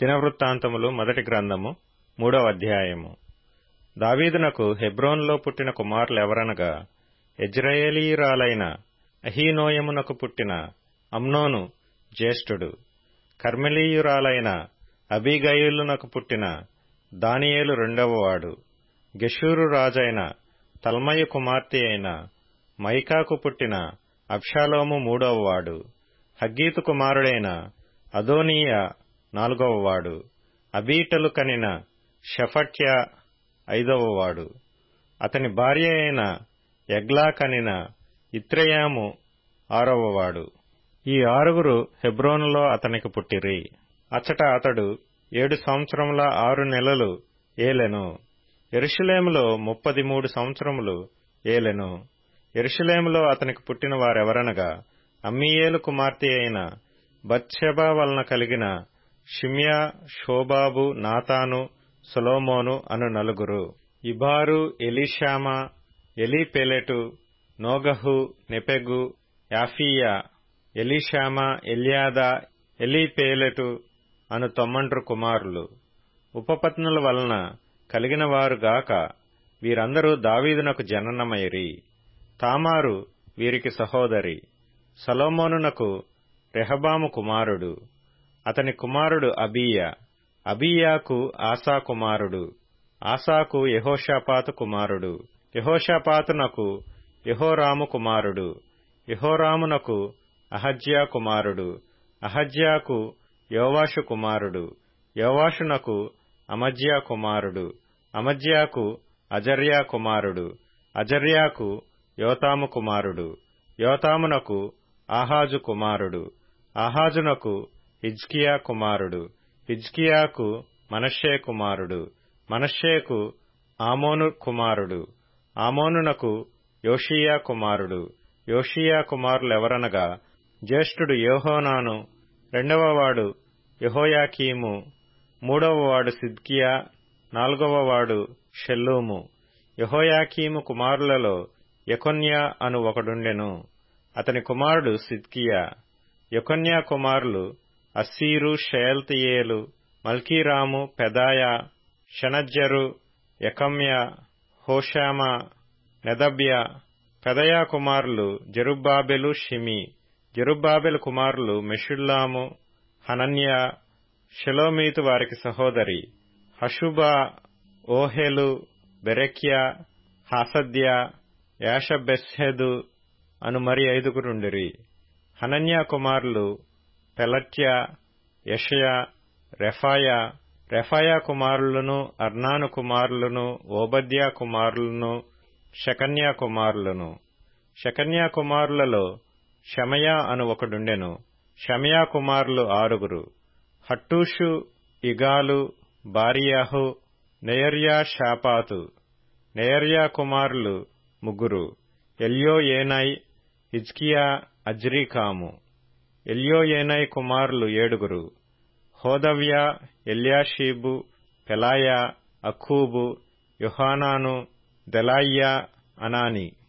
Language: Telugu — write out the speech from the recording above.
దినవృత్తాంతములు మొదటి గ్రంథము మూడవ అధ్యాయము దావీదునకు హెబ్రోన్లో పుట్టిన కుమారులెవరనగా యజ్రయేలీయురాలైన అహీనోయమునకు పుట్టిన అమ్నోను జ్యేష్ఠుడు కర్మెలీయురాలైన అబీగయిలునకు పుట్టిన దానియేలు రెండవవాడు గెషూరు రాజైన తల్మయ కుమార్తె అయిన మైకాకు పుట్టిన అబ్షాలోము మూడవవాడు హగ్గీతు కుమారుడైన అదోనీయ నాలుగవవాడు అబీటలు కనిన షఫట్య ఐదవవాడు అతని భార్య అయిన ఎగ్లా కనిన ఇత్రయాము ఆరవవాడు ఈ ఆరుగురు హెబ్రోనులో అతనికి పుట్టిరి అచ్చట అతడు ఏడు సంవత్సరముల ఆరు నెలలు ఏలెను ఎరుషులేములో ముప్పది మూడు సంవత్సరములు ఏలెను ఎరుషులేములో అతనికి పుట్టిన వారెవరనగా అమ్మీయేలు కుమార్తె అయిన బత్షెబా వలన కలిగిన షిమ్యా షోబాబు నాతాను సొలోమోను అను నలుగురు Ibhar Elishama Eliphelet Nogah Nepheg Japhia Elishama Eliada Eliphelet అను తొమ్మండ్రు కుమారులు ఉపపత్నుల వలన కలిగిన వారుగాక వీరందరూ దావీదునకు జననమైరి తామారు వీరికి సహోదరి సలోమోనునకు రెహబాము కుమారుడు అతని కుమారుడు అబీయ అబీయాకు ఆసా కుమారుడు ఆసాకు యహోషాపాతు కుమారుడు యహోషాపాతునకు యహోరాము కుమారుడు యహోరామునకు అహజ్యా కుమారుడు అహజ్యాకు యోవాషు కుమారుడు యోవాషునకు అమజ్యా కుమారుడు అమజ్యాకు అజర్యా కుమారుడు అజర్యాకు యోతాము కుమారుడు యోతామునకు ఆహాజు కుమారుడు ఆహాజునకు హిజ్కియా కుమారుడు హిజ్కియాకు మనషే కుమారుడు మనషేకు ఆమోను కుమారుడు ఆమోనునకు యోషియా కుమారుడు యోషియా కుమారులెవరనగా జ్యేష్ఠుడు యోహోనాను రెండవవాడు యహోయాకీము మూడవవాడు సిద్కియా నాలుగవవాడు షెల్లూము యహోయాకీము కుమారులలో యకొన్యా అను ఒకడుండెను అతని కుమారుడు సిద్కియా యకొన్యా కుమారులు అస్సీరు షేల్తియేలు మల్కీరాము పెదాయ షనజ్జరు యకమ్య హోషామా నెదబ్య పెదయా కుమారులు జరుబ్బాబెలు షిమి జరుబ్బాబెలు కుమారులు మెషుల్లాము హనన్య షెలోమీతు వారికి సహోదరి హషుబా ఓహెలు బెరెక్య హాసద్య యాషబెస్హెదు అను మరి ఐదుగురుండిరి హనన్యా కుమారులు పెలట్య యషయ రెఫాయ రెఫాయా కుమారులను అర్నాను కుమారులను ఓబద్యా కుమారులను శకన్యా కుమారులను శకన్యా కుమారులలో షమయా అను ఒకడుండెను షమయా కుమారులు ఆరుగురు హట్టూషు ఇగాలు బారియాహు నెయర్యా షాపాతు నెయర్యా కుమారులు ముగ్గురు ఎల్యో ఏనై హిజ్కియా అజ్రీకాము ఎల్యో ఏనై కుమారులు ఏడుగురు హోదవ్య ఎల్యాషీబు పెలాయా అఖూబు యుహానాను దెలాయ్యా అనాని